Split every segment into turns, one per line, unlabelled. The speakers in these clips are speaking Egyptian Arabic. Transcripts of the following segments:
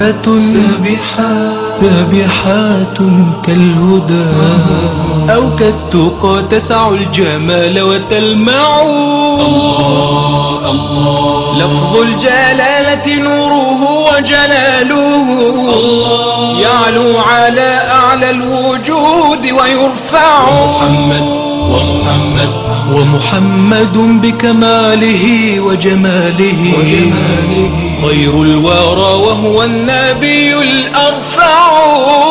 سابحات سابحات كالهدى أو كالتقى تسع الجمال وتلمع الله الله لفظ الجلالة نوره وجلاله الله يعلو على أعلى الوجود ويرفع محمد ومحمد ومحمد بكماله وجماله, وجماله خير الورى وهو النبي الأرفع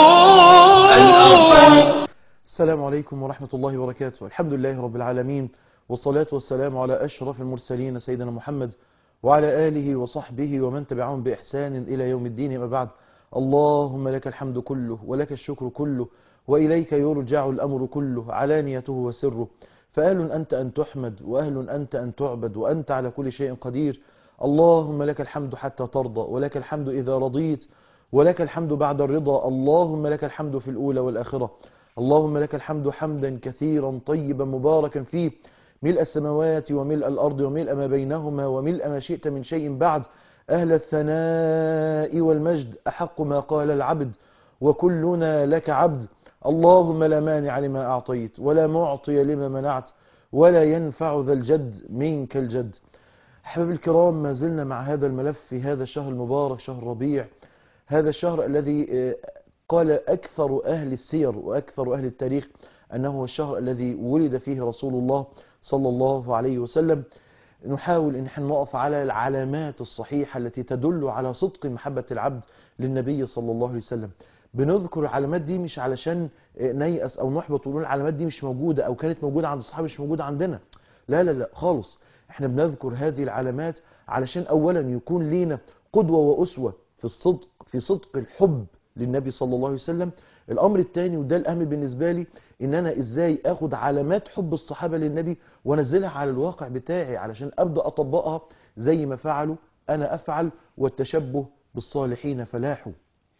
الأرفع
السلام عليكم ورحمة الله وبركاته الحمد لله رب العالمين والصلاة والسلام على أشرف المرسلين سيدنا محمد وعلى آله وصحبه ومن تبعهم بإحسان إلى يوم الدين ما بعد اللهم لك الحمد كله ولك الشكر كله وإليك يرجع الأمر كله علانيته وسره فأهل أنت أن تحمد وأهل أنت أن تعبد وأنت على كل شيء قدير اللهم لك الحمد حتى ترضى ولك الحمد إذا رضيت ولك الحمد بعد الرضا اللهم لك الحمد في الأولى والآخرة اللهم لك الحمد حمدا كثيرا طيبا مباركا فيه ملء السماوات وملء الأرض وملء ما بينهما وملء ما شئت من شيء بعد أهل الثناء والمجد أحق ما قال العبد وكلنا لك عبد اللهم لا مانع لما أعطيت ولا معطي لما منعت ولا ينفع ذا الجد منك الجد حباب الكرام ما زلنا مع هذا الملف في هذا الشهر المبارك شهر ربيع هذا الشهر الذي قال أكثر أهل السير وأكثر أهل التاريخ أنه هو الشهر الذي ولد فيه رسول الله صلى الله عليه وسلم نحاول ان احنا نقف على العلامات الصحيحة التي تدل على صدق محبة العبد للنبي صلى الله عليه وسلم بنذكر العلامات دي مش علشان نيأس او نحبط ونقول العلامات دي مش موجودة او كانت موجودة عند الصحابة مش موجودة عندنا لا لا لا خالص احنا بنذكر هذه العلامات علشان اولا يكون لينا قدوة واسوة في الصدق في صدق الحب للنبي صلى الله عليه وسلم الامر الثاني وده الاهم بالنسبة لي ان انا ازاي اخد علامات حب الصحابة للنبي وانزلها على الواقع بتاعي علشان ابدأ اطبقها زي ما فعلوا انا افعل والتشبه بالصالحين فلاحوا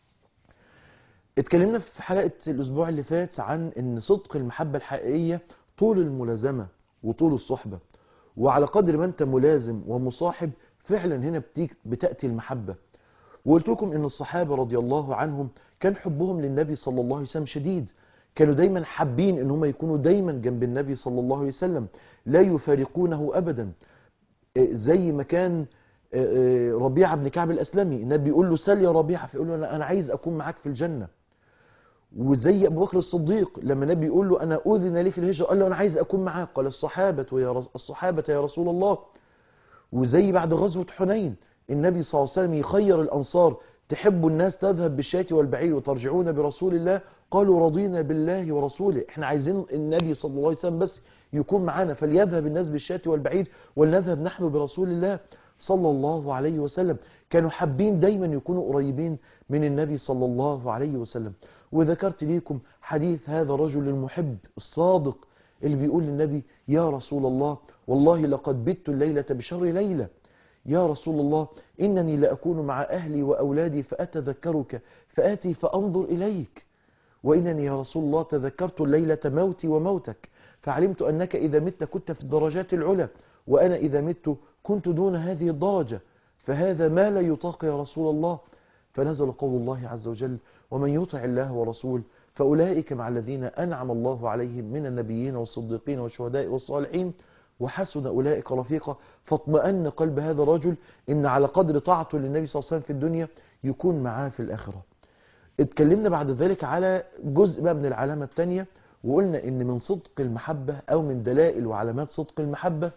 اتكلمنا في حلقة الاسبوع اللي فات عن ان صدق المحبة الحقيقية طول الملازمة وطول الصحبة وعلى قدر ما انت ملازم ومصاحب فعلا هنا بتأتي المحبة وقلت لكم ان الصحابة رضي الله عنهم كان حبهم للنبي صلى الله عليه وسلم شديد كانوا دايما حابين ان هم يكونوا دايما جنب النبي صلى الله عليه وسلم لا يفارقونه ابدا زي ما كان ربيعة بن كعب الاسلمي النبي يقول له سل يا ربيعة فيقول له انا عايز اكون معاك في الجنة وزي ابو بكر الصديق لما النبي يقول له انا اذن لي في الهجرة قال له انا عايز اكون معاك قال الصحابة يا الصحابة يا رسول الله وزي بعد غزوة حنين النبي صلى الله عليه وسلم يخير الانصار تحب الناس تذهب بالشاة والبعير وترجعون برسول الله قالوا رضينا بالله ورسوله احنا عايزين النبي صلى الله عليه وسلم بس يكون معنا فليذهب الناس بالشاة والبعير ولنذهب نحن برسول الله صلى الله عليه وسلم كانوا حابين دايما يكونوا قريبين من النبي صلى الله عليه وسلم وذكرت ليكم حديث هذا الرجل المحب الصادق اللي بيقول للنبي يا رسول الله والله لقد بت الليلة بشر ليلة يا رسول الله إنني لأكون مع أهلي وأولادي فأتذكرك فآتي فأنظر إليك وإنني يا رسول الله تذكرت الليلة موتي وموتك فعلمت أنك إذا مت كنت في الدرجات العلى وأنا إذا مت كنت دون هذه الدرجة فهذا ما لا يطاق يا رسول الله فنزل قول الله عز وجل ومن يطع الله ورسول فأولئك مع الذين أنعم الله عليهم من النبيين والصديقين والشهداء والصالحين وحسن أولئك رفيقا فاطمأن قلب هذا الرجل إن على قدر طاعته للنبي صلى الله عليه وسلم في الدنيا يكون معاه في الآخرة اتكلمنا بعد ذلك على جزء بقى من العلامة الثانية وقلنا إن من صدق المحبة أو من دلائل وعلامات صدق المحبة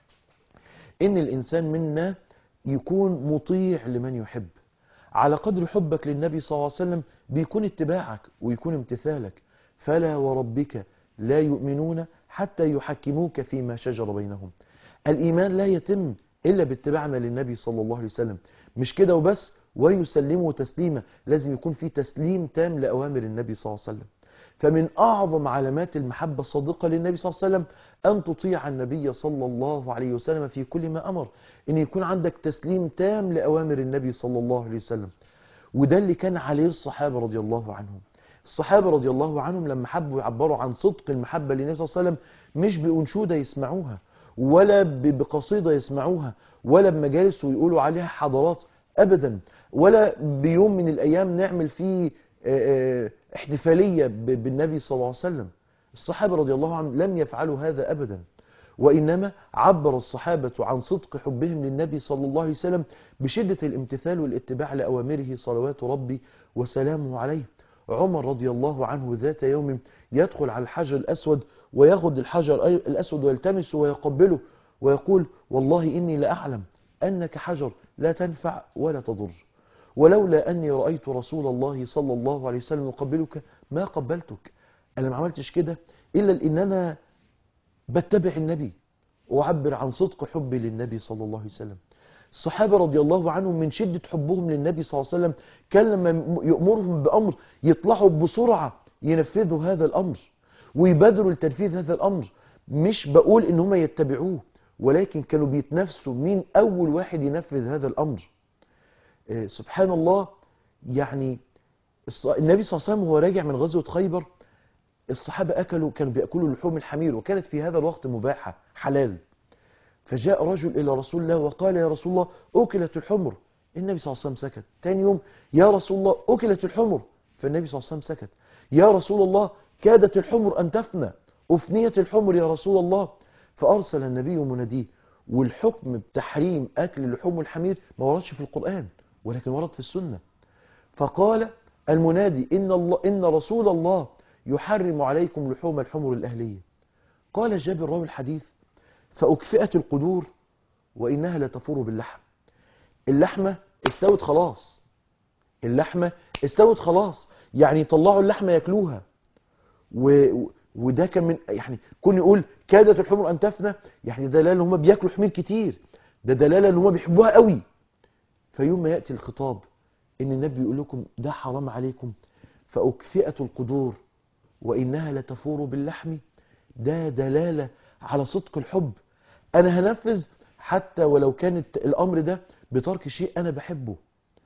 إن الإنسان منا يكون مطيع لمن يحب على قدر حبك للنبي صلى الله عليه وسلم بيكون اتباعك ويكون امتثالك فلا وربك لا يؤمنون حتى يحكموك فيما شجر بينهم الإيمان لا يتم إلا باتباعنا للنبي صلى الله عليه وسلم مش كده وبس ويسلموا تسليما لازم يكون في تسليم تام لأوامر النبي صلى الله عليه وسلم فمن أعظم علامات المحبة الصادقة للنبي صلى الله عليه وسلم أن تطيع النبي صلى الله عليه وسلم في كل ما أمر إن يكون عندك تسليم تام لأوامر النبي صلى الله عليه وسلم وده اللي كان عليه الصحابة رضي الله عنهم الصحابة رضي الله عنهم لما حبوا يعبروا عن صدق المحبة للنبي صلى الله عليه وسلم مش بأنشودة يسمعوها ولا بقصيدة يسمعوها ولا بمجالس ويقولوا عليها حضارات ابدا ولا بيوم من الايام نعمل فيه آه، آه، احتفاليه ب- بالنبي صلى الله عليه وسلم الصحابه رضي الله عنهم لم يفعلوا هذا ابدا وانما عبر الصحابه عن صدق حبهم للنبي صلى الله عليه وسلم بشده الامتثال والاتباع لاوامره صلوات ربي وسلامه عليه عمر رضي الله عنه ذات يوم يدخل على الحجر الاسود وياخذ الحجر الاسود ويلتمسه ويقبله ويقول والله اني لاعلم انك حجر لا تنفع ولا تضر ولولا أني رأيت رسول الله صلى الله عليه وسلم يقبلك ما قبلتك أنا ما عملتش كده إلا لأن أنا بتبع النبي وأعبر عن صدق حبي للنبي صلى الله عليه وسلم الصحابة رضي الله عنهم من شدة حبهم للنبي صلى الله عليه وسلم كان لما يأمرهم بأمر يطلعوا بسرعة ينفذوا هذا الأمر ويبادروا لتنفيذ هذا الأمر مش بقول إن هم يتبعوه ولكن كانوا بيتنافسوا مين أول واحد ينفذ هذا الأمر آه، سبحان الله يعني الص- النبي صلى الله عليه وسلم وهو راجع من غزوة خيبر الصحابة أكلوا كانوا بيأكلوا لحوم الحمير وكانت في هذا الوقت مباحة حلال فجاء رجل إلى رسول الله وقال يا رسول الله أكلت الحمر النبي صلى الله عليه وسلم سكت تاني يوم يا رسول الله أكلت الحمر فالنبي صلى الله عليه وسلم سكت يا رسول الله كادت الحمر أن تفنى أفنيت الحمر يا رسول الله فأرسل النبي مناديه والحكم بتحريم أكل لحوم الحمير ما وردش في القرآن ولكن ورد في السنة فقال المنادي إن, الله إن رسول الله يحرم عليكم لحوم الحمر الأهلية قال جابر راوي الحديث فأكفئت القدور وإنها لتفور باللحم اللحمة استوت خلاص اللحمة استوت خلاص يعني يطلعوا اللحمة ياكلوها و... وده كان من يعني كون يقول كادت الحمر ان تفنى يعني ده دلاله ان هم بياكلوا حمير كتير ده دلاله ان هم بيحبوها قوي فيوم ما ياتي الخطاب ان النبي يقول لكم ده حرام عليكم فاكفئت القدور وانها لتفور باللحم ده دلاله على صدق الحب انا هنفذ حتى ولو كانت الامر ده بترك شيء انا بحبه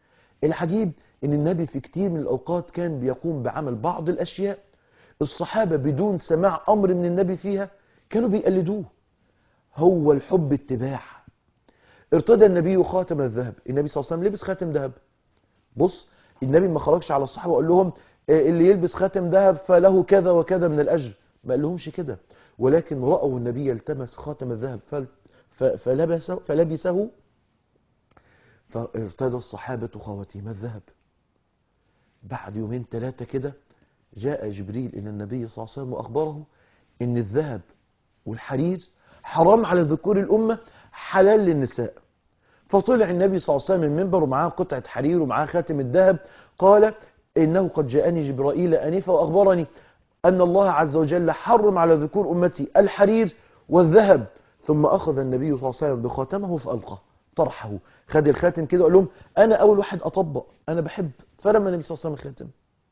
العجيب ان النبي في كتير من الاوقات كان بيقوم بعمل بعض الاشياء الصحابة بدون سماع أمر من النبي فيها كانوا بيقلدوه هو الحب اتباع ارتدى النبي خاتم الذهب النبي صلى الله عليه وسلم لبس خاتم ذهب بص النبي ما خرجش على الصحابة وقال لهم آه، اللي يلبس خاتم ذهب فله كذا وكذا من الأجر ما قال لهمش كده ولكن رأوا النبي يلتمس خاتم الذهب فل- ف- فلبسه, فلبسه فارتدى الصحابة خواتيم الذهب بعد يومين ثلاثة كده جاء جبريل إلى النبي صلى الله عليه وسلم وأخبره إن الذهب والحرير حرام على ذكور الأمة حلال للنساء فطلع النبي صلى الله عليه وسلم من المنبر ومعاه قطعة حرير ومعاه خاتم الذهب قال إنه قد جاءني جبرائيل آنفا وأخبرني أن الله عز وجل حرم على ذكور أمتي الحرير والذهب ثم أخذ النبي صلى الله عليه وسلم بخاتمه فألقاه طرحه خد الخاتم كده وقال لهم أنا أول واحد أطبق أنا بحب فرمى النبي صلى الله عليه وسلم الخاتم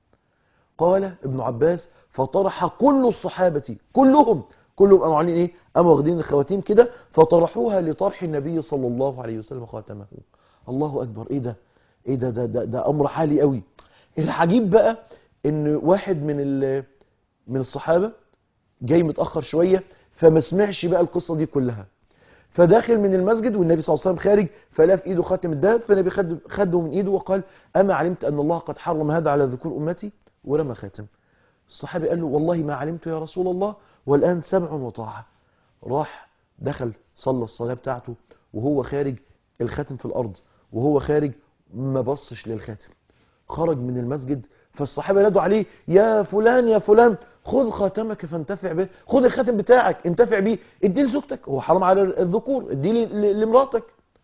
قال ابن عباس فطرح كل الصحابة كلهم كلهم قاموا عاملين ايه قاموا واخدين الخواتيم كده فطرحوها لطرح النبي صلى الله عليه وسلم خاتمه الله اكبر ايه ده ايه ده ده ده, ده امر عالي قوي العجيب بقى ان واحد من ال- من الصحابة جاي متأخر شوية فما سمعش بقى القصة دي كلها فداخل من المسجد والنبي صلى الله عليه وسلم خارج فلا في ايده خاتم الذهب فالنبي خد خده من ايده وقال اما علمت ان الله قد حرم هذا على ذكور امتي ورمى خاتم الصحابي قال له والله ما علمت يا رسول الله والان سمع وطاعه راح دخل صلى الصلاه بتاعته وهو خارج الخاتم في الارض وهو خارج ما بصش للخاتم خرج من المسجد فالصحابه نادوا عليه يا فلان يا فلان خذ خاتمك فانتفع به خذ الخاتم بتاعك انتفع بيه اديه لزوجتك هو حرام على الذكور اديه ل- ل- لمراتك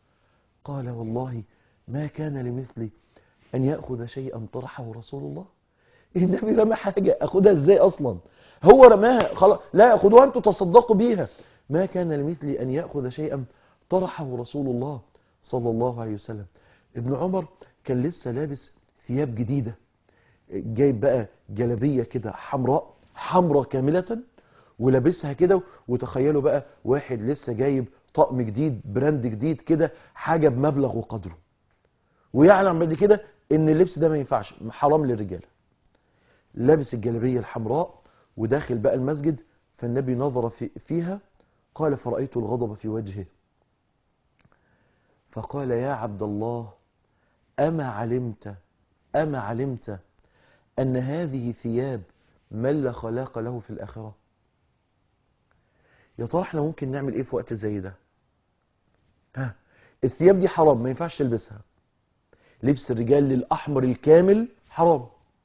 قال والله ما كان لمثلي ان ياخذ شيئا طرحه رسول الله النبي رمى حاجه اخدها ازاي اصلا هو رماها خلاص لا خدوها انتوا تصدقوا بيها ما كان لمثلي ان ياخذ شيئا طرحه رسول الله صلى الله عليه وسلم ابن عمر كان لسه لابس ثياب جديده جايب بقى جلبيه كده حمراء حمراء كامله ولابسها كده وتخيلوا بقى واحد لسه جايب طقم جديد براند جديد كده حاجه بمبلغ وقدره ويعلم بعد كده ان اللبس ده ما ينفعش حرام للرجاله لابس الجلابيه الحمراء وداخل بقى المسجد فالنبي نظر في فيها قال فرأيت الغضب في وجهه فقال يا عبد الله أما علمت أما علمت أن هذه ثياب من لا خلاق له في الآخرة يا ترى احنا ممكن نعمل ايه في وقت زي ده ها الثياب دي حرام ما ينفعش تلبسها لبس الرجال للأحمر الكامل حرام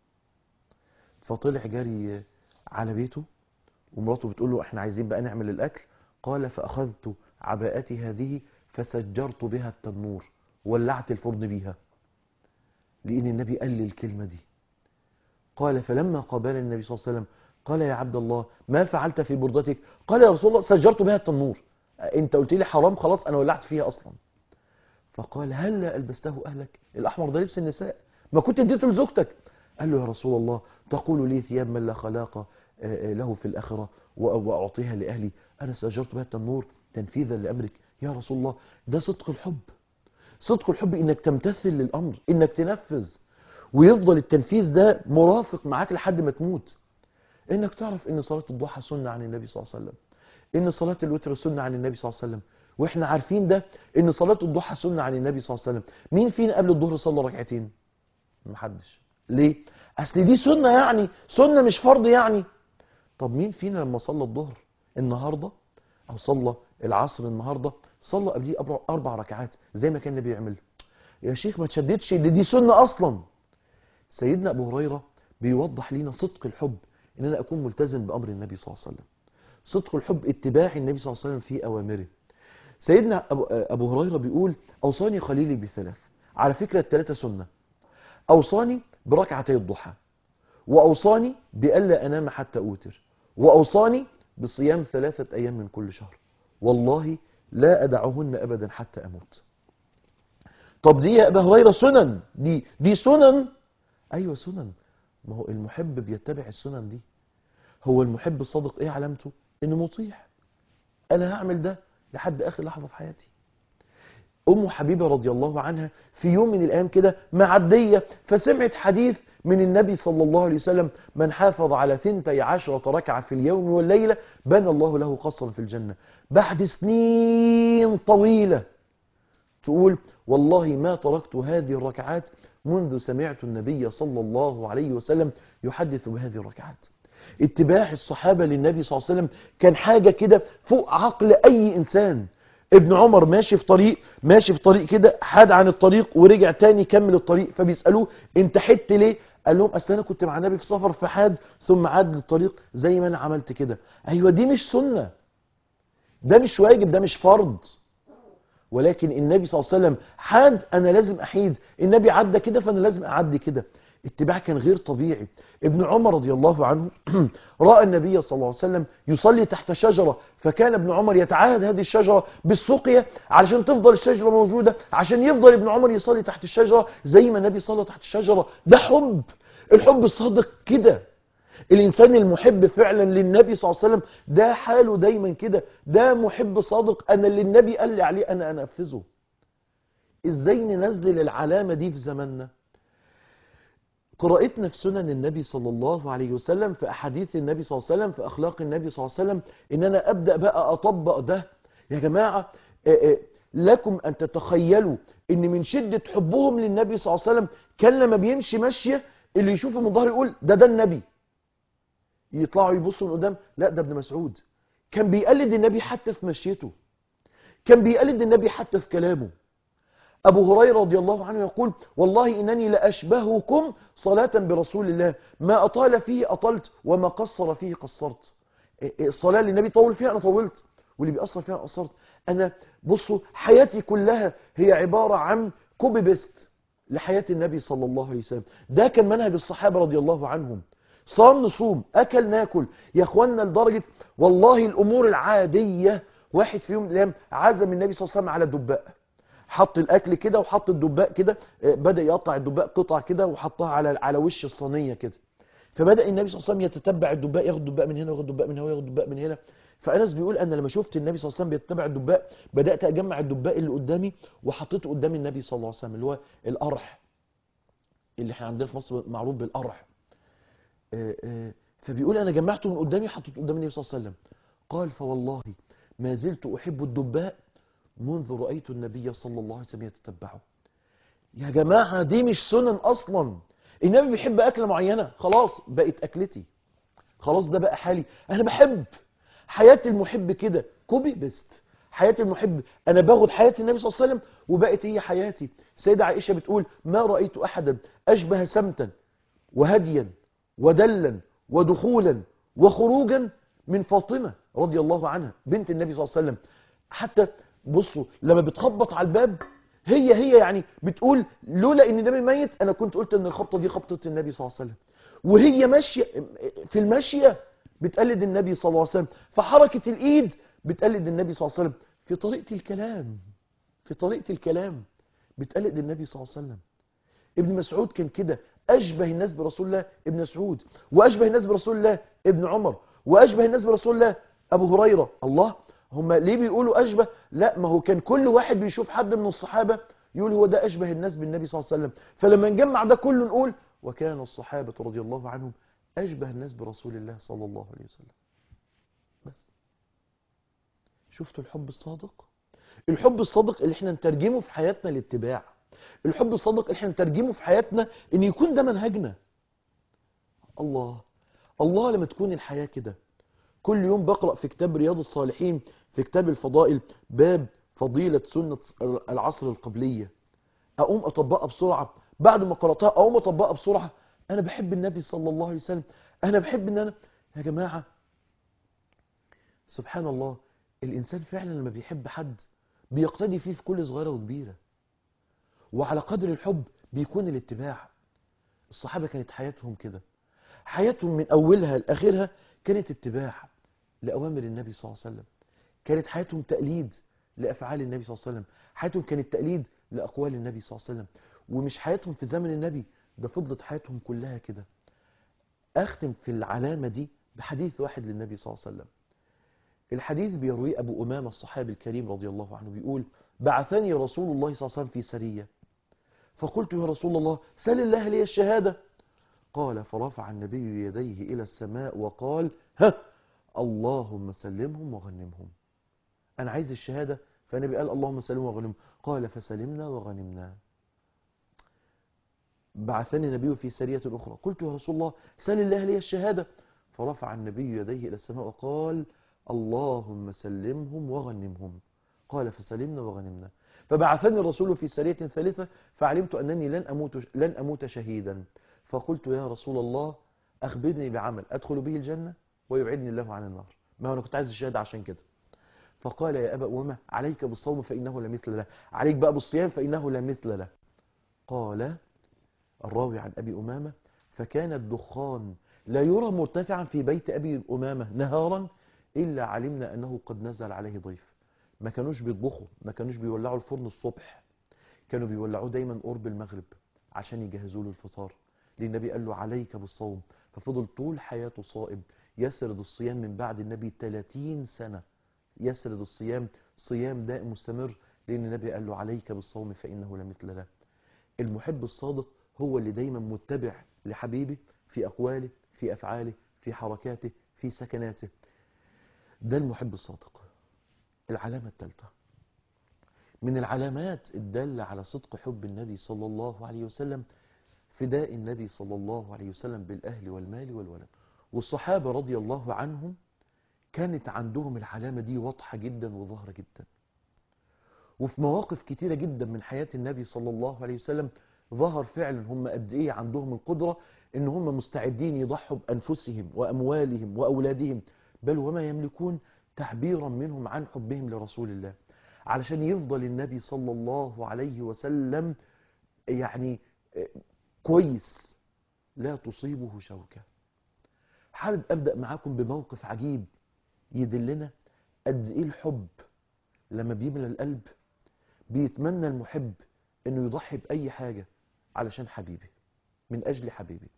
فطلع جري على بيته ومراته بتقول له احنا عايزين بقى نعمل الأكل قال فأخذت عباءتي هذه فسجرت بها التنور ولعت الفرن بيها لأن النبي قال لي الكلمة دي قال فلما قابل النبي صلى الله عليه وسلم قال يا عبد الله ما فعلت في بردتك قال يا رسول الله سجرت بها التنور انت قلت لي حرام خلاص انا ولعت فيها اصلا فقال هل ألبسته أهلك الأحمر ده لبس النساء ما كنت اديته لزوجتك قال له يا رسول الله تقول لي ثياب من لا خلاق له في الآخرة وأعطيها لأهلي أنا سجرت بها التنور تنفيذا لأمرك يا رسول الله ده صدق الحب صدق الحب إنك تمتثل للأمر إنك تنفذ ويفضل التنفيذ ده مرافق معاك لحد ما تموت إنك تعرف إن صلاة الضحى سنة عن النبي صلى الله عليه وسلم إن صلاة الوتر سنة عن النبي صلى الله عليه وسلم واحنا عارفين ده ان صلاة الضحى سنة عن النبي صلى الله عليه وسلم مين فينا قبل الظهر صلى ركعتين محدش ليه اصل دي سنة يعني سنة مش فرض يعني طب مين فينا لما صلى الظهر النهاردة او صلى العصر النهاردة صلى قبليه اربع ركعات زي ما كان النبي يعمل يا شيخ ما تشددش دي, دي سنة اصلا سيدنا ابو هريرة بيوضح لنا صدق الحب ان انا اكون ملتزم بامر النبي صلى الله عليه وسلم صدق الحب اتباع النبي صلى الله عليه وسلم في اوامره سيدنا أبو هريرة بيقول أوصاني خليلي بثلاث على فكرة الثلاثة سنة أوصاني بركعتي الضحى وأوصاني بألا أنام حتى أوتر وأوصاني بصيام ثلاثة أيام من كل شهر والله لا أدعهن أبدا حتى أموت طب دي يا أبا هريرة سنن دي, دي سنن أيوة سنن ما هو المحب بيتبع السنن دي هو المحب الصادق إيه علامته إنه مطيع أنا هعمل ده لحد آخر لحظة في حياتي أم حبيبة رضي الله عنها في يوم من الأيام كده معدية فسمعت حديث من النبي صلى الله عليه وسلم من حافظ على ثنتي عشرة ركعة في اليوم والليلة بنى الله له قصرا في الجنة بعد سنين طويلة تقول والله ما تركت هذه الركعات منذ سمعت النبي صلى الله عليه وسلم يحدث بهذه الركعات اتباع الصحابة للنبي صلى الله عليه وسلم كان حاجة كده فوق عقل أي إنسان ابن عمر ماشي في طريق ماشي في طريق كده حاد عن الطريق ورجع تاني كمل الطريق فبيسألوه انت حدت ليه قال لهم اصل انا كنت مع النبي في سفر في حاد ثم عاد للطريق زي ما انا عملت كده ايوه دي مش سنة ده مش واجب ده مش فرض ولكن النبي صلى الله عليه وسلم حاد انا لازم احيد النبي عدى كده فانا لازم اعدي كده اتباع كان غير طبيعي ابن عمر رضي الله عنه رأى النبي صلى الله عليه وسلم يصلي تحت شجرة فكان ابن عمر يتعاهد هذه الشجرة بالسقية علشان تفضل الشجرة موجودة عشان يفضل ابن عمر يصلي تحت الشجرة زي ما النبي صلى تحت الشجرة ده حب الحب الصادق كده الإنسان المحب فعلا للنبي صلى الله عليه وسلم ده حاله دايما كده ده محب صادق أنا اللي النبي قال لي عليه أنا أنفذه إزاي ننزل العلامة دي في زماننا قراءتنا في سنن النبي صلى الله عليه وسلم في أحاديث النبي صلى الله عليه وسلم في أخلاق النبي صلى الله عليه وسلم إن أنا أبدأ بقى أطبق ده يا جماعة لكم أن تتخيلوا إن من شدة حبهم للنبي صلى الله عليه وسلم كان لما بيمشي مشية اللي يشوفه من ظهر يقول ده ده النبي يطلعوا يبصوا من قدام لا ده ابن مسعود كان بيقلد النبي حتى في مشيته كان بيقلد النبي حتى في كلامه أبو هريرة رضي الله عنه يقول والله إنني لأشبهكم صلاة برسول الله ما أطال فيه أطلت وما قصر فيه قصرت الصلاة اللي النبي طول فيها أنا طولت واللي بيأثر فيها أنا قصرت أنا بصوا حياتي كلها هي عبارة عن كوبي بيست لحياة النبي صلى الله عليه وسلم ده كان منهج الصحابة رضي الله عنهم صام نصوم أكل ناكل يا أخوانا لدرجة والله الأمور العادية واحد في يوم الأيام عزم النبي صلى الله عليه وسلم على دباء حط الاكل كده وحط الدباء كده بدا يقطع الدباء قطع كده وحطها على على وش الصينيه كده فبدا النبي صلى الله عليه وسلم يتتبع الدباء ياخد دباء من هنا وياخد دباء من هنا وياخد دباء من هنا فانس بيقول انا لما شفت النبي صلى الله عليه وسلم بيتبع الدباء بدات اجمع الدباء اللي قدامي وحطيته قدام النبي صلى الله عليه وسلم اللي هو القرح اللي احنا عندنا في مصر معروف بالقرح فبيقول انا جمعته من قدامي حطيته قدام النبي صلى الله عليه وسلم قال فوالله ما زلت احب الدباء منذ رأيت النبي صلى الله عليه وسلم يتتبعه يا جماعة دي مش سنن أصلا النبي بيحب أكلة معينة خلاص بقت أكلتي خلاص ده بقى حالي أنا بحب حياة المحب كده كوبي بيست حياة المحب أنا باخد حياة النبي صلى الله عليه وسلم وبقت هي حياتي سيدة عائشة بتقول ما رأيت أحدا أشبه سمتا وهديا ودلا ودخولا وخروجا من فاطمة رضي الله عنها بنت النبي صلى الله عليه وسلم حتى بصوا لما بتخبط على الباب هي هي يعني بتقول لولا ان النبي ميت انا كنت قلت ان الخبطه دي خبطه النبي صلى الله عليه وسلم وهي ماشيه في المشيه بتقلد النبي صلى الله عليه وسلم في حركه الايد بتقلد النبي صلى الله عليه وسلم في طريقه الكلام في طريقه الكلام بتقلد النبي صلى الله عليه وسلم ابن مسعود كان كده اشبه الناس برسول الله ابن مسعود واشبه الناس برسول الله ابن عمر واشبه الناس برسول الله ابو هريره الله هم ليه بيقولوا اشبه لا ما هو كان كل واحد بيشوف حد من الصحابه يقول هو ده اشبه الناس بالنبي صلى الله عليه وسلم فلما نجمع ده كله نقول وكان الصحابه رضي الله عنهم اشبه الناس برسول الله صلى الله عليه وسلم بس شفتوا الحب الصادق الحب الصادق اللي احنا نترجمه في حياتنا الاتباع الحب الصادق اللي احنا نترجمه في حياتنا ان يكون ده منهجنا الله الله لما تكون الحياة كده كل يوم بقرأ في كتاب رياض الصالحين في كتاب الفضائل باب فضيلة سنة العصر القبلية أقوم أطبقها بسرعة بعد ما قرأتها أقوم أطبقها بسرعة أنا بحب النبي صلى الله عليه وسلم أنا بحب أن أنا يا جماعة سبحان الله الإنسان فعلا لما بيحب حد بيقتدي فيه في كل صغيرة وكبيرة وعلى قدر الحب بيكون الاتباع الصحابة كانت حياتهم كده حياتهم من أولها لآخرها كانت اتباع لأوامر النبي صلى الله عليه وسلم كانت حياتهم تقليد لأفعال النبي صلى الله عليه وسلم حياتهم كانت تقليد لأقوال النبي صلى الله عليه وسلم ومش حياتهم في زمن النبي ده فضلت حياتهم كلها كده أختم في العلامة دي بحديث واحد للنبي صلى الله عليه وسلم الحديث بيرويه أبو أمامة الصحابي الكريم رضي الله عنه بيقول بعثني رسول الله صلى الله عليه وسلم في سرية فقلت يا رسول الله سل الله لي الشهادة قال فرفع النبي يديه إلى السماء وقال ها اللهم سلمهم وغنمهم أنا عايز الشهادة فالنبي قال اللهم سلمهم وغنمهم قال فسلمنا وغنمنا بعثني النبي في سرية أخرى قلت يا رسول الله سل الله لي الشهادة فرفع النبي يديه إلى السماء وقال اللهم سلمهم وغنمهم قال فسلمنا وغنمنا فبعثني الرسول في سرية ثالثة فعلمت أنني لن أموت, لن أموت شهيدا فقلت يا رسول الله أخبرني بعمل أدخل به الجنة ويبعدني الله عن النار ما هو أنا كنت عايز الشهادة عشان كده فقال يا أبا أمامة عليك بالصوم فإنه لا مثل له عليك بقى بالصيام فإنه لا مثل له قال الراوي عن أبي أمامة فكان الدخان لا يرى مرتفعا في بيت أبي أمامة نهارا إلا علمنا أنه قد نزل عليه ضيف ما كانوش بيطبخوا ما كانوش بيولعوا الفرن الصبح كانوا بيولعوه دايما قرب المغرب عشان يجهزوا له الفطار لأن النبي قال له عليك بالصوم ففضل طول حياته صائم يسرد الصيام من بعد النبي 30 سنة يسرد الصيام صيام دائم مستمر لأن النبي قال له عليك بالصوم فإنه لا مثل له المحب الصادق هو اللي دايما متبع لحبيبه في أقواله في أفعاله في حركاته في سكناته ده المحب الصادق العلامة الثالثة من العلامات الدالة على صدق حب النبي صلى الله عليه وسلم فداء النبي صلى الله عليه وسلم بالأهل والمال والولد والصحابة رضي الله عنهم كانت عندهم العلامة دي واضحة جدا وظاهرة جدا وفي مواقف كتيرة جدا من حياة النبي صلى الله عليه وسلم ظهر فعلا هم قد ايه عندهم القدرة ان هم مستعدين يضحوا بأنفسهم وأموالهم وأولادهم بل وما يملكون تعبيرا منهم عن حبهم لرسول الله علشان يفضل النبي صلى الله عليه وسلم يعني كويس لا تصيبه شوكة حابب أبدأ معاكم بموقف عجيب يدلنا قد إيه الحب لما بيملى القلب بيتمنى المحب إنه يضحي بأي حاجة علشان حبيبي من أجل حبيبي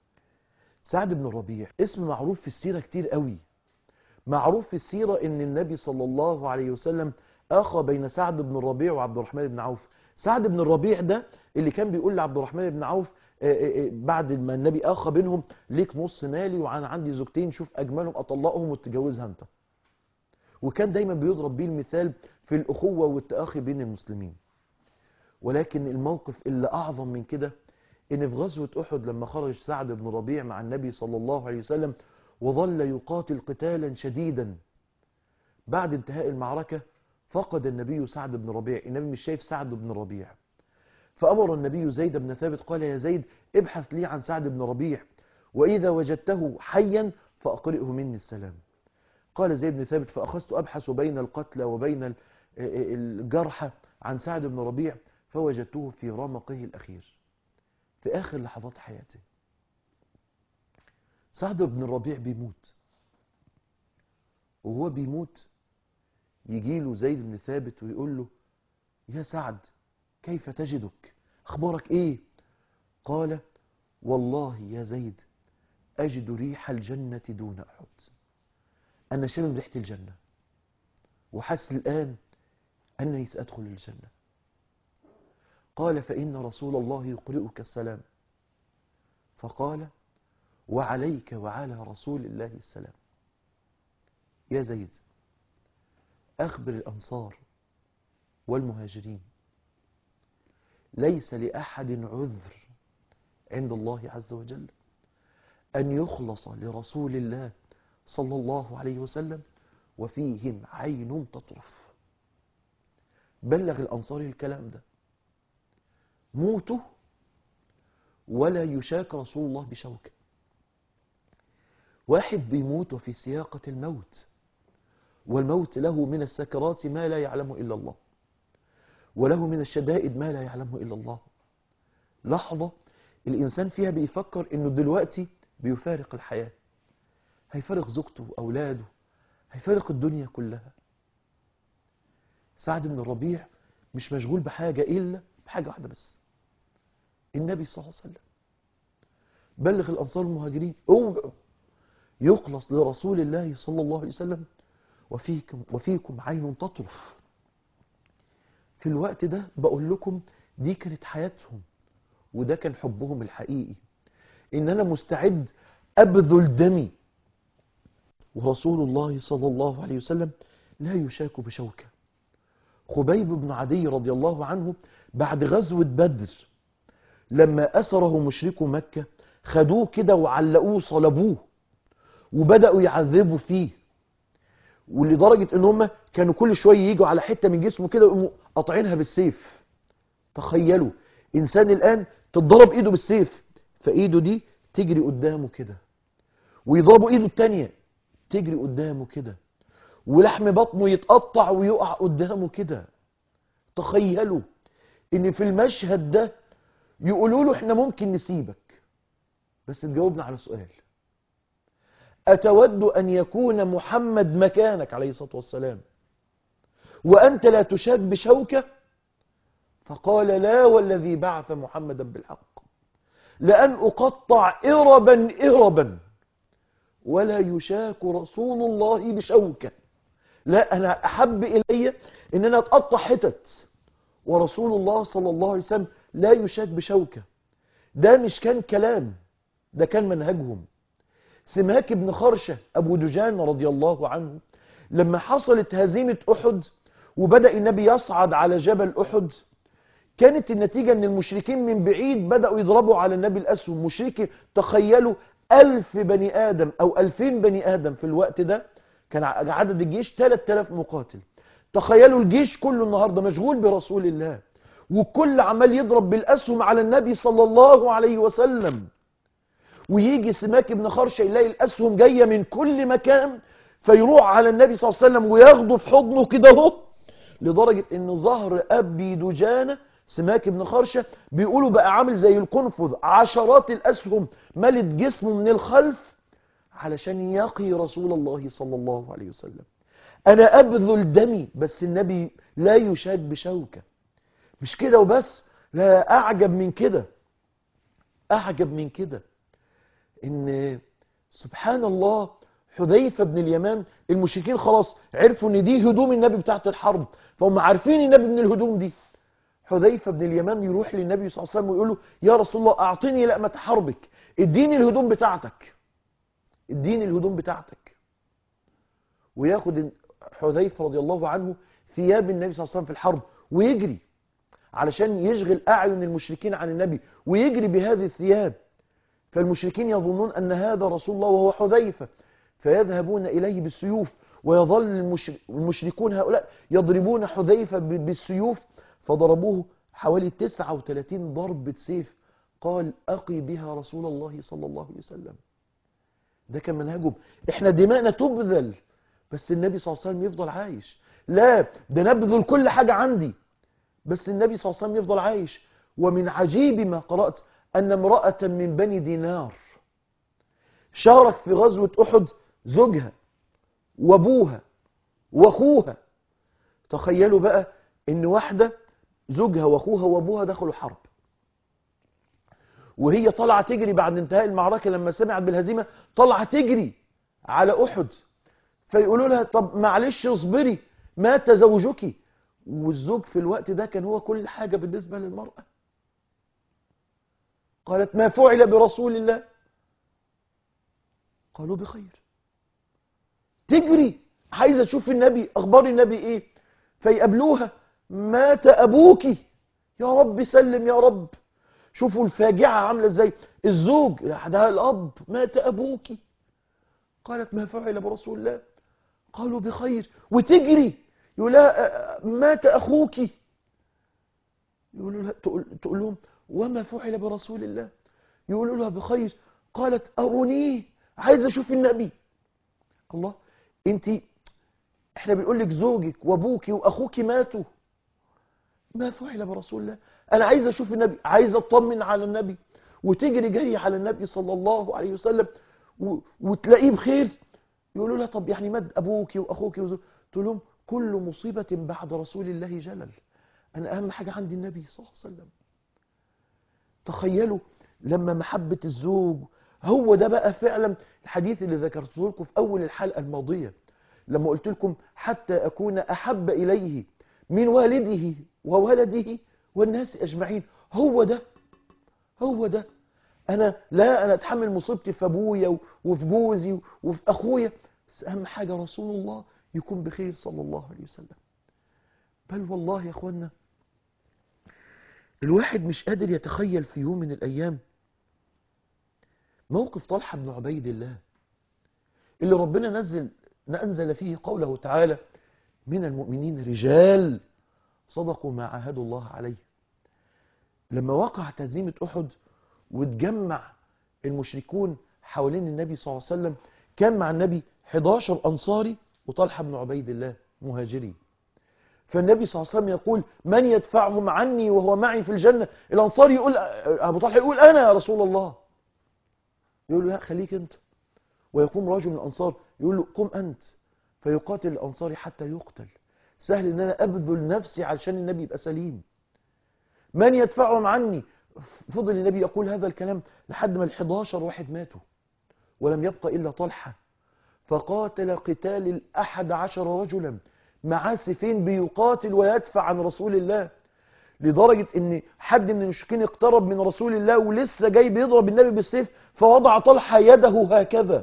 سعد بن الربيع اسم معروف في السيرة كتير قوي معروف في السيرة ان النبي صلى الله عليه وسلم اخى بين سعد بن الربيع وعبد الرحمن بن عوف سعد بن الربيع ده اللي كان بيقول لعبد الرحمن بن عوف بعد ما النبي اخى بينهم ليك نص مالي وانا عندي زوجتين شوف اجملهم اطلقهم وتتجوزها انت وكان دايما بيضرب بيه المثال في الاخوه والتاخي بين المسلمين ولكن الموقف اللي أعظم من كده إن في غزوة أحد لما خرج سعد بن ربيع مع النبي صلى الله عليه وسلم وظل يقاتل قتالا شديدا بعد انتهاء المعركة فقد النبي سعد بن ربيع النبي مش شايف سعد بن ربيع فأمر النبي زيد بن ثابت قال يا زيد ابحث لي عن سعد بن ربيع وإذا وجدته حيا فأقرئه مني السلام قال زيد بن ثابت فأخذت أبحث بين القتلى وبين الجرحى عن سعد بن ربيع فوجدته في رمقه الأخير في آخر لحظات حياته سعد بن الربيع بيموت وهو بيموت يجيله زيد بن ثابت ويقول له يا سعد كيف تجدك أخبارك إيه قال والله يا زيد أجد ريح الجنة دون أحد أنا شامم ريحة الجنة وحس الآن أنني سأدخل الجنة قال فإن رسول الله يقرئك السلام فقال وعليك وعلى رسول الله السلام يا زيد أخبر الأنصار والمهاجرين ليس لأحد عذر عند الله عز وجل أن يخلص لرسول الله صلى الله عليه وسلم وفيهم عين تطرف بلغ الأنصار الكلام ده موته ولا يشاك رسول الله بشوكة واحد بيموت وفي سياقة الموت والموت له من السكرات ما لا يعلمه إلا الله وله من الشدائد ما لا يعلمه إلا الله لحظة الإنسان فيها بيفكر إنه دلوقتي بيفارق الحياة هيفارق زوجته وأولاده هيفارق الدنيا كلها سعد بن الربيع مش مشغول بحاجة إلا بحاجة واحدة بس النبي صلى الله عليه وسلم بلغ الأنصار المهاجرين اوعوا يخلص لرسول الله صلى الله عليه وسلم وفيكم, وفيكم عين تطرف في الوقت ده بقول لكم دي كانت حياتهم وده كان حبهم الحقيقي ان انا مستعد ابذل دمي ورسول الله صلى الله عليه وسلم لا يشاك بشوكة خبيب بن عدي رضي الله عنه بعد غزوة بدر لما أسره مشركو مكة خدوه كده وعلقوه صلبوه وبدأوا يعذبوا فيه ولدرجة ان هم كانوا كل شوية يجوا على حتة من جسمه كده ويقوموا قاطعينها بالسيف تخيلوا انسان الان تضرب ايده بالسيف فايده دي تجري قدامه كده ويضربوا ايده التانية تجري قدامه كده ولحم بطنه يتقطع ويقع قدامه كده تخيلوا ان في المشهد ده يقولوا له احنا ممكن نسيبك بس تجاوبنا على سؤال أتود أن يكون محمد مكانك عليه الصلاة والسلام وأنت لا تشاك بشوكة فقال لا والذي بعث محمدا بالحق لأن أقطع إربا إربا ولا يشاك رسول الله بشوكة لا أنا أحب إلي أن أنا أتقطع حتت ورسول الله صلى الله عليه وسلم لا يشاك بشوكة ده مش كان كلام ده كان منهجهم سماك بن خرشة أبو دجان رضي الله عنه لما حصلت هزيمة أحد وبدأ النبي يصعد على جبل أحد كانت النتيجة أن المشركين من بعيد بدأوا يضربوا على النبي الأسهم مشركين تخيلوا ألف بني آدم أو ألفين بني آدم في الوقت ده كان عدد الجيش 3000 مقاتل تخيلوا الجيش كله النهاردة مشغول برسول الله وكل عمال يضرب بالأسهم على النبي صلى الله عليه وسلم ويجي سماك بن خرشة يلاقي الأسهم جاية من كل مكان فيروح على النبي صلى الله عليه وسلم وياخده في حضنه كده اهو لدرجة ان ظهر أبي دجانة سماك بن خرشة بيقولوا بقى عامل زي القنفذ عشرات الأسهم ملت جسمه من الخلف علشان يقي رسول الله صلى الله عليه وسلم أنا أبذل دمي بس النبي لا يشاك بشوكة مش كده وبس لا أعجب من كده أعجب من كده ان سبحان الله حذيفة بن اليمان المشركين خلاص عرفوا ان دي هدوم النبي بتاعت الحرب فهم عارفين النبي من الهدوم دي حذيفة بن اليمان يروح للنبي صلى الله عليه وسلم ويقول له يا رسول الله اعطيني لقمة حربك اديني الهدوم بتاعتك اديني الهدوم بتاعتك وياخد حذيفة رضي الله عنه ثياب النبي صلى الله عليه وسلم في الحرب ويجري علشان يشغل أعين المشركين عن النبي ويجري بهذه الثياب فالمشركين يظنون أن هذا رسول الله وهو حذيفة فيذهبون إليه بالسيوف ويظل المشر- المشركون هؤلاء يضربون حذيفة ب- بالسيوف فضربوه حوالي 39 ضربة سيف قال أقي بها رسول الله صلى الله عليه وسلم ده كان منهجهم احنا دماءنا تبذل بس النبي صلى الله عليه وسلم يفضل عايش لا ده نبذل كل حاجة عندي بس النبي صلى الله عليه وسلم يفضل عايش ومن عجيب ما قرأت أن امرأة من بني دينار شارك في غزوة أحد زوجها وابوها واخوها تخيلوا بقى ان واحدة زوجها واخوها وابوها دخلوا حرب وهي طالعة تجري بعد انتهاء المعركة لما سمعت بالهزيمة طالعة تجري على أحد فيقولوا لها طب معلش اصبري مات زوجك والزوج في الوقت ده كان هو كل حاجة بالنسبة للمرأة قالت ما فعل برسول الله قالوا بخير تجري عايزة تشوف النبي أخبار النبي إيه فيقابلوها مات أبوك يا رب سلم يا رب شوفوا الفاجعة عاملة ازاي الزوج ده الأب مات أبوك قالت ما فعل برسول الله قالوا بخير وتجري يقول لها مات أخوك يقولوا لها تقول, تقول لهم وما فعل برسول الله يقولوا لها بخير قالت أرونيه عايز أشوف النبي الله انت احنا بنقول لك زوجك وابوك واخوك ماتوا ما فعل برسول الله انا عايز اشوف النبي عايز اطمن على النبي وتجري جري على النبي صلى الله عليه وسلم و... وتلاقيه بخير يقولوا لها طب يعني مات ابوك واخوك وزوجك تقول لهم كل مصيبة بعد رسول الله جلل انا اهم حاجة عندي النبي صلى الله عليه وسلم تخيلوا لما محبة الزوج هو ده بقى فعلا الحديث اللي ذكرته لكم في أول الحلقة الماضية لما قلت لكم حتى أكون أحب إليه من والده وولده والناس أجمعين هو ده هو ده أنا لا أنا أتحمل مصيبتي في أبويا وفي جوزي وفي أخويا بس أهم حاجة رسول الله يكون بخير صلى الله عليه وسلم بل والله يا أخوانا الواحد مش قادر يتخيل في يوم من الأيام موقف طلحة بن عبيد الله اللي ربنا نزل أنزل فيه قوله تعالى من المؤمنين رجال صدقوا ما عاهدوا الله عليه لما وقع هزيمة أحد واتجمع المشركون حوالين النبي صلى الله عليه وسلم كان مع النبي 11 أنصاري وطلحة بن عبيد الله مهاجري فالنبي صلى الله عليه وسلم يقول من يدفعهم عني وهو معي في الجنة الأنصار يقول أبو طلحة يقول أنا يا رسول الله يقول له لا خليك أنت ويقوم رجل من الأنصار يقول له قم أنت فيقاتل الأنصاري حتى يقتل سهل ان انا ابذل نفسي علشان النبي يبقى سليم من يدفعهم عني فضل النبي يقول هذا الكلام لحد ما ال11 واحد ماتوا ولم يبقى إلا طلحة فقاتل قتال الأحد عشر رجلا معاه سيفين بيقاتل ويدفع عن رسول الله لدرجة ان حد من المشركين اقترب من رسول الله ولسه جاي بيضرب النبي بالسيف فوضع طلحة يده هكذا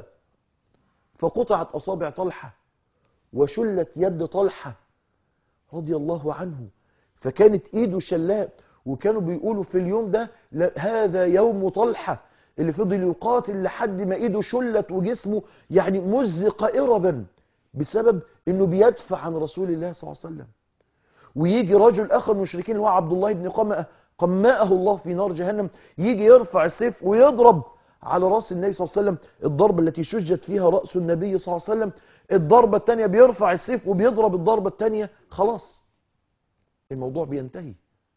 فقطعت أصابع طلحة وشلت يد طلحة رضي الله عنه فكانت ايده شلاء وكانوا بيقولوا في اليوم ده هذا يوم طلحة اللي فضل يقاتل لحد ما ايده شلت وجسمه يعني مزق إربا بسبب انه بيدفع عن رسول الله صلى الله عليه وسلم ويجي رجل اخر من المشركين اللي هو عبد الله بن قمأة قمأه الله في نار جهنم يجي يرفع السيف ويضرب على راس النبي صلى الله عليه وسلم الضربة التي شجت فيها رأس النبي صلى الله عليه وسلم الضربة الثانية بيرفع السيف وبيضرب الضربة الثانية خلاص الموضوع بينتهي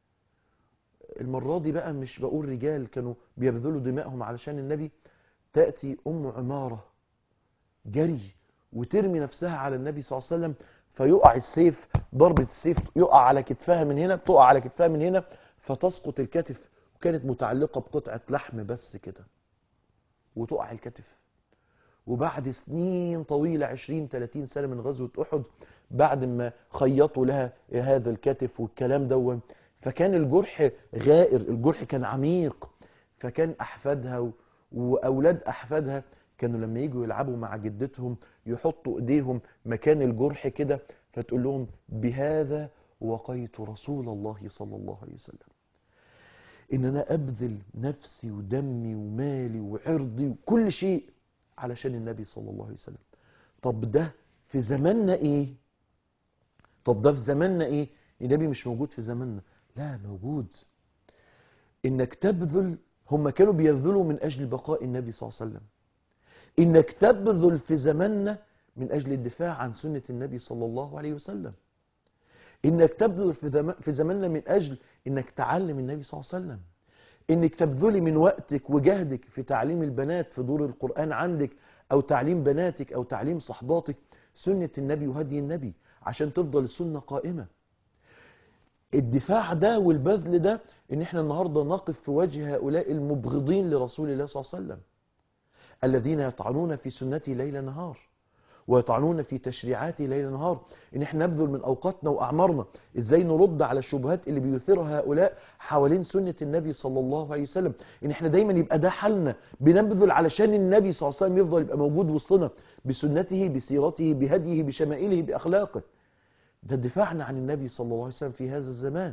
المرة دي بقى مش بقول رجال كانوا بيبذلوا دمائهم علشان النبي تأتي أم عمارة جري وترمي نفسها على النبي صلى الله عليه وسلم فيقع السيف ضربة السيف يقع على كتفها من هنا تقع على كتفها من هنا فتسقط الكتف وكانت متعلقة بقطعة لحم بس كده وتقع الكتف وبعد سنين طويلة 20 30 سنة من غزوة أحد بعد ما خيطوا لها هذا الكتف والكلام ده فكان الجرح غائر الجرح كان عميق فكان أحفادها وأولاد أحفادها كانوا لما يجوا يلعبوا مع جدتهم يحطوا ايديهم مكان الجرح كده فتقول لهم بهذا وقيت رسول الله صلى الله عليه وسلم ان انا ابذل نفسي ودمي ومالي وعرضي وكل شيء علشان النبي صلى الله عليه وسلم طب ده في زماننا ايه طب ده في زماننا ايه النبي مش موجود في زماننا لا موجود انك تبذل هم كانوا بيبذلوا من اجل بقاء النبي صلى الله عليه وسلم انك تبذل في زماننا من اجل الدفاع عن سنة النبي صلى الله عليه وسلم انك تبذل في زمان في زماننا من اجل انك تعلم النبي صلى الله عليه وسلم انك تبذلي من وقتك وجهدك في تعليم البنات في دور القرآن عندك او تعليم بناتك او تعليم صحباتك سنة النبي وهدي النبي عشان تفضل السنة قائمة الدفاع ده والبذل ده ان احنا النهاردة نقف في وجه هؤلاء المبغضين لرسول الله صلى الله عليه وسلم الذين يطعنون في سنتي ليل نهار ويطعنون في تشريعاتي ليل نهار ان احنا نبذل من اوقاتنا واعمارنا ازاي نرد على الشبهات اللي بيثيرها هؤلاء حوالين سنة النبي صلى الله عليه وسلم ان احنا دايما يبقى ده حالنا بنبذل علشان النبي صلى الله عليه وسلم يفضل يبقى موجود وسطنا بسنته بسيرته بهديه بشمائله باخلاقه ده دفاعنا عن النبي صلى الله عليه وسلم في هذا الزمان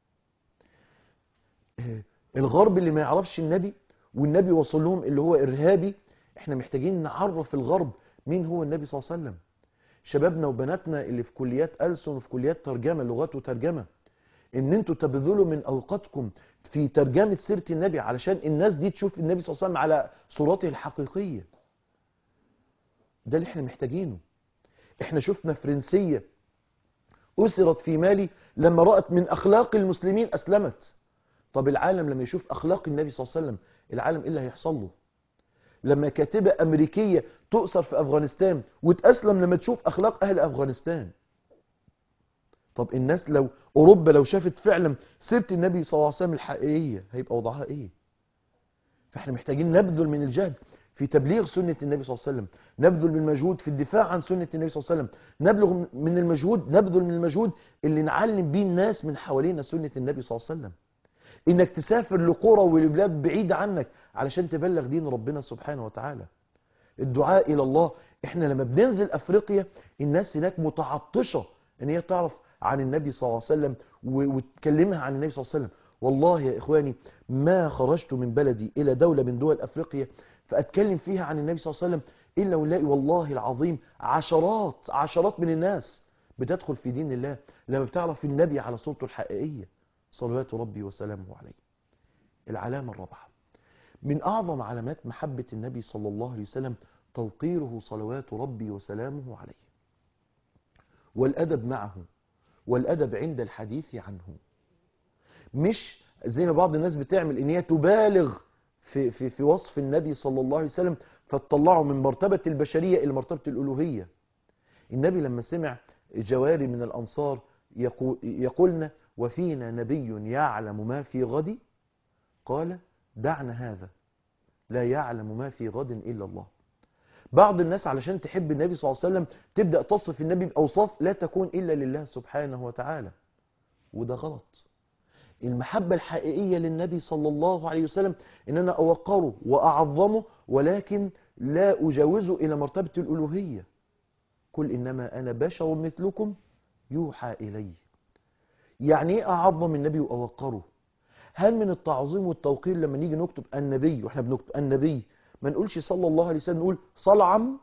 الغرب اللي ما يعرفش النبي والنبي وصل لهم اللي هو ارهابي احنا محتاجين نعرف الغرب مين هو النبي صلى الله عليه وسلم شبابنا وبناتنا اللي في كليات ألسن وفي كليات ترجمة لغات وترجمة ان انتوا تبذلوا من اوقاتكم في ترجمة سيرة النبي علشان الناس دي تشوف النبي صلى الله عليه وسلم على صورته الحقيقية ده اللي احنا محتاجينه احنا شفنا فرنسية أسرت في مالي لما رأت من أخلاق المسلمين أسلمت طب العالم لما يشوف أخلاق النبي صلى الله عليه وسلم العالم إيه اللي هيحصل له لما كاتبة أمريكية تؤسر في أفغانستان وتأسلم لما تشوف أخلاق أهل أفغانستان طب الناس لو أوروبا لو شافت فعلا سيرة النبي صلى الله عليه وسلم الحقيقية هيبقى وضعها إيه فإحنا محتاجين نبذل من الجهد في تبليغ سنة النبي صلى الله عليه وسلم نبذل من المجهود في الدفاع عن سنة النبي صلى الله عليه وسلم نبلغ من المجهود نبذل من المجهود اللي نعلم بيه الناس من حوالينا سنة النبي صلى الله عليه وسلم انك تسافر لقرى ولبلاد بعيدة عنك علشان تبلغ دين ربنا سبحانه وتعالى الدعاء الى الله احنا لما بننزل افريقيا الناس هناك متعطشة ان هي تعرف عن النبي صلى الله عليه وسلم وتكلمها عن النبي صلى الله عليه وسلم والله يا اخواني ما خرجت من بلدي الى دولة من دول افريقيا فاتكلم فيها عن النبي صلى الله عليه وسلم الا ونلاقي والله العظيم عشرات عشرات من الناس بتدخل في دين الله لما بتعرف النبي على صورته الحقيقية صلوات ربي وسلامه عليه العلامة الرابعة من أعظم علامات محبة النبي صلى الله عليه وسلم توقيره صلوات ربي وسلامه عليه والأدب معه والأدب عند الحديث عنه مش زي ما بعض الناس بتعمل ان هي تبالغ في, في, في وصف النبي صلى الله عليه وسلم فتطلعه من مرتبة البشرية إلى مرتبة الألوهية النبي لما سمع جواري من الأنصار يقول يقولنا وفينا نبي يعلم ما في غد قال دعنا هذا لا يعلم ما في غد إلا الله بعض الناس علشان تحب النبي صلى الله عليه وسلم تبدأ تصف النبي بأوصاف لا تكون إلا لله سبحانه وتعالى وده غلط المحبة الحقيقية للنبي صلى الله عليه وسلم إن أنا أوقره وأعظمه ولكن لا أجاوزه إلى مرتبة الألوهية قل إنما أنا بشر مثلكم يوحى إلي يعني إيه أعظم النبي وأوقره هل من التعظيم والتوقير لما نيجي نكتب النبي وإحنا بنكتب النبي ما نقولش صلى الله عليه وسلم نقول صلعم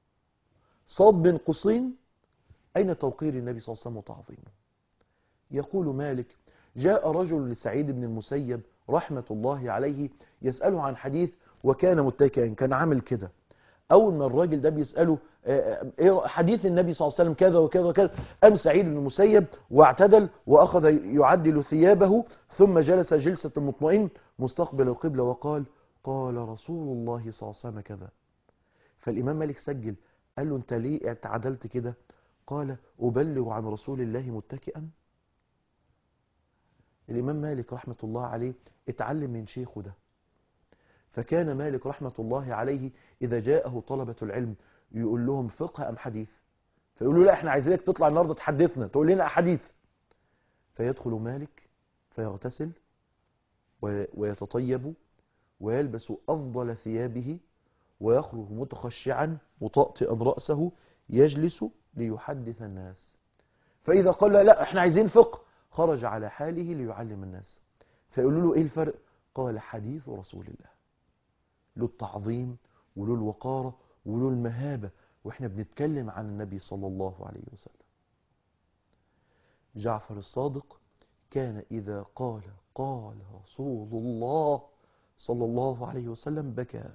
صاد بن قصين أين توقير النبي صلى الله عليه وسلم وتعظيمه يقول مالك جاء رجل لسعيد بن المسيب رحمة الله عليه يسأله عن حديث وكان متكئا كان عامل كده أول ما الراجل ده بيسأله حديث النبي صلى الله عليه وسلم كذا وكذا وكذا أم سعيد بن المسيب واعتدل وأخذ يعدل ثيابه ثم جلس جلسة مطمئن مستقبل القبلة وقال قال رسول الله صلى الله عليه وسلم كذا فالإمام مالك سجل قال له أنت ليه اعتدلت كده قال أبلغ عن رسول الله متكئا الإمام مالك رحمة الله عليه اتعلم من شيخه ده فكان مالك رحمة الله عليه إذا جاءه طلبة العلم يقول لهم فقه أم حديث فيقولوا لا احنا عايزينك تطلع النهاردة تحدثنا تقول لنا أحاديث فيدخل مالك فيغتسل ويتطيب ويلبس أفضل ثيابه ويخرج متخشعا مطأطئا رأسه يجلس ليحدث الناس فإذا قال لا, لا احنا عايزين فقه خرج على حاله ليعلم الناس فيقولوا له ايه الفرق قال حديث رسول الله له التعظيم وله الوقارة وله المهابة واحنا بنتكلم عن النبي صلى الله عليه وسلم جعفر الصادق كان إذا قال قال رسول الله صلى الله عليه وسلم بكى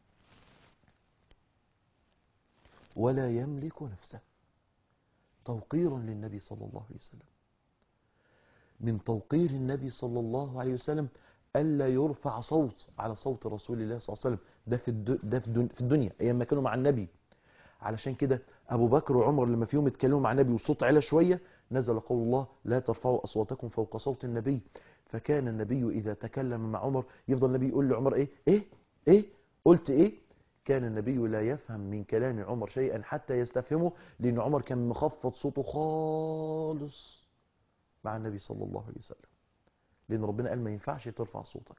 ولا يملك نفسه توقيرا للنبي صلى الله عليه وسلم من توقير النبي صلى الله عليه وسلم ألا يرفع صوت على صوت رسول الله صلى الله عليه وسلم ده في, الد... ده في, الدن... في الدنيا أيام ما كانوا مع النبي علشان كده أبو بكر وعمر لما فيهم اتكلموا مع النبي وصوت علا شوية نزل قول الله لا ترفعوا أصواتكم فوق صوت النبي فكان النبي إذا تكلم مع عمر يفضل النبي يقول لعمر إيه إيه إيه قلت إيه كان النبي لا يفهم من كلام عمر شيئا حتى يستفهمه لأن عمر كان مخفض صوته خالص مع النبي صلى الله عليه وسلم لأن ربنا قال ما ينفعش ترفع صوتك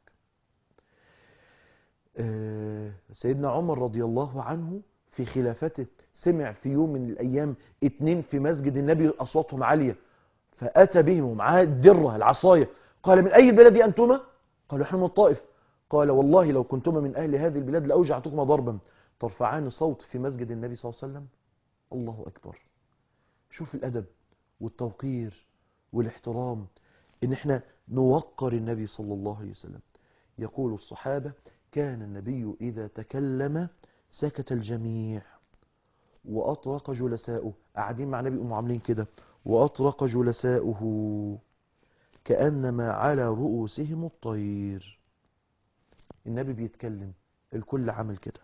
آه سيدنا عمر رضي الله عنه في خلافته سمع في يوم من الأيام اتنين في مسجد النبي أصواتهم عالية فأتى بهم ومعاه الدرة العصاية قال من أي البلد أنتما قالوا احنا من الطائف قال والله لو كنتما من أهل هذه البلاد لأوجعتكما ضربا ترفعان صوت في مسجد النبي صلى الله عليه وسلم الله أكبر شوف الأدب والتوقير والاحترام إن احنا نوقر النبي صلى الله عليه وسلم يقول الصحابة كان النبي إذا تكلم سكت الجميع وأطرق جلساؤه قاعدين مع النبي يقوموا عاملين كده وأطرق جلساؤه كأنما على رؤوسهم الطير النبي بيتكلم الكل عمل كده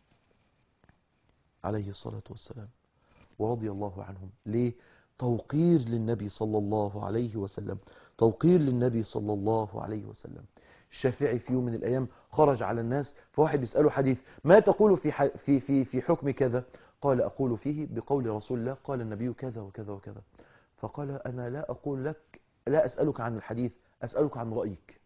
عليه الصلاة والسلام ورضي الله عنهم ليه توقير للنبي صلى الله عليه وسلم توقير للنبي صلى الله عليه وسلم الشافعي في يوم من الأيام خرج على الناس فواحد يسأله حديث ما تقول في, ح... في, في, في حكم كذا قال أقول فيه بقول رسول الله قال النبي كذا وكذا وكذا فقال أنا لا أقول لك لا أسألك عن الحديث أسألك عن رأيك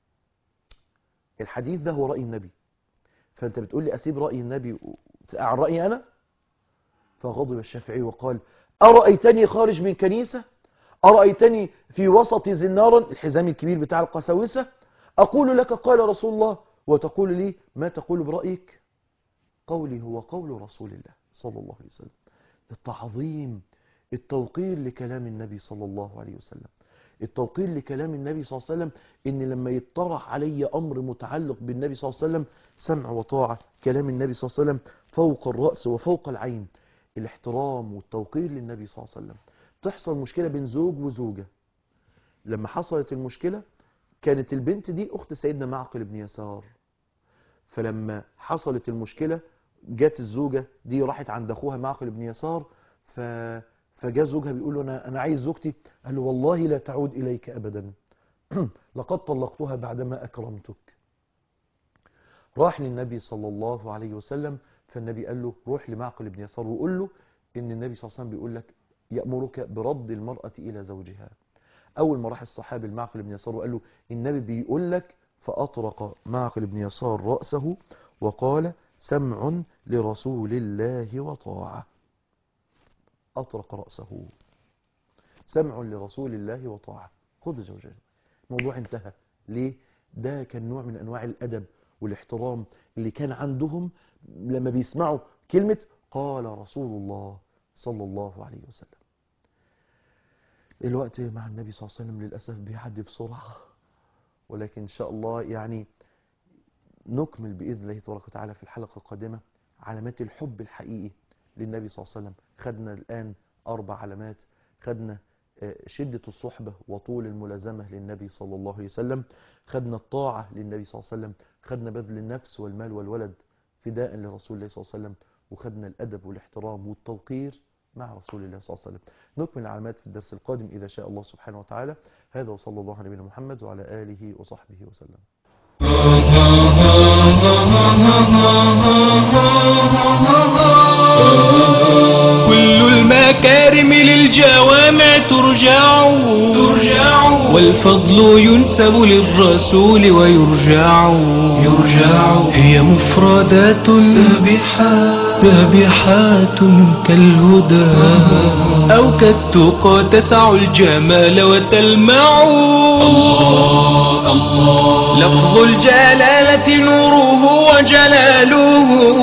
الحديث ده هو رأي النبي فأنت بتقول لي أسيب رأي النبي عن رأيي أنا فغضب الشافعي وقال أرأيتني خارج من كنيسة أرأيتني في وسط زنارا الحزام الكبير بتاع القساوسة أقول لك قال رسول الله وتقول لي ما تقول برأيك قولي هو قول رسول الله صلى الله عليه وسلم التعظيم التوقير لكلام النبي صلى الله عليه وسلم التوقير لكلام النبي صلى الله عليه وسلم ان لما يطرح علي امر متعلق بالنبي صلى الله عليه وسلم سمع وطاعة كلام النبي صلى الله عليه وسلم فوق الرأس وفوق العين الاحترام والتوقير للنبي صلى الله عليه وسلم تحصل مشكلة بين زوج وزوجة لما حصلت المشكلة كانت البنت دي اخت سيدنا معقل بن يسار فلما حصلت المشكلة جت الزوجة دي راحت عند اخوها معقل بن يسار ف... فجاء زوجها بيقول له انا انا عايز زوجتي قال له والله لا تعود اليك ابدا لقد طلقتها بعدما اكرمتك راح للنبي صلى الله عليه وسلم فالنبي قال له روح لمعقل بن يسار وقول له ان النبي صلى الله عليه وسلم بيقول لك يأمرك برد المرأة إلى زوجها أول ما راح الصحابي المعقل بن يسار وقال له النبي بيقول لك فأطرق معقل بن يسار رأسه وقال سمع لرسول الله وطاعة أطرق رأسه سمع لرسول الله وطاعة خذ زوجها الموضوع انتهى ليه؟ ده كان نوع من أنواع الأدب والاحترام اللي كان عندهم لما بيسمعوا كلمة قال رسول الله صلى الله عليه وسلم الوقت مع النبي صلى الله عليه وسلم للأسف بيعدي بسرعة ولكن إن شاء الله يعني نكمل بإذن الله تبارك وتعالى في الحلقة القادمة علامات الحب الحقيقي للنبي صلى الله عليه وسلم خدنا الآن أربع علامات خدنا شدة الصحبة وطول الملازمة للنبي صلى الله عليه وسلم خدنا الطاعة للنبي صلى الله عليه وسلم خدنا بذل النفس والمال والولد فداء لرسول الله صلى الله عليه وسلم وخدنا الأدب والاحترام والتوقير مع رسول الله صلى الله عليه وسلم نكمل العلامات في الدرس القادم إذا شاء الله سبحانه وتعالى هذا وصلى الله على نبينا محمد وعلى آله وصحبه وسلم
كل المكارم للجوامع ترجع ترجع والفضل ينسب للرسول ويرجع يرجع هي مفردات سابحات سابحات كالهدى أو كالتقى تسع الجمال وتلمع الله الله لفظ الجلالة نوره وجلاله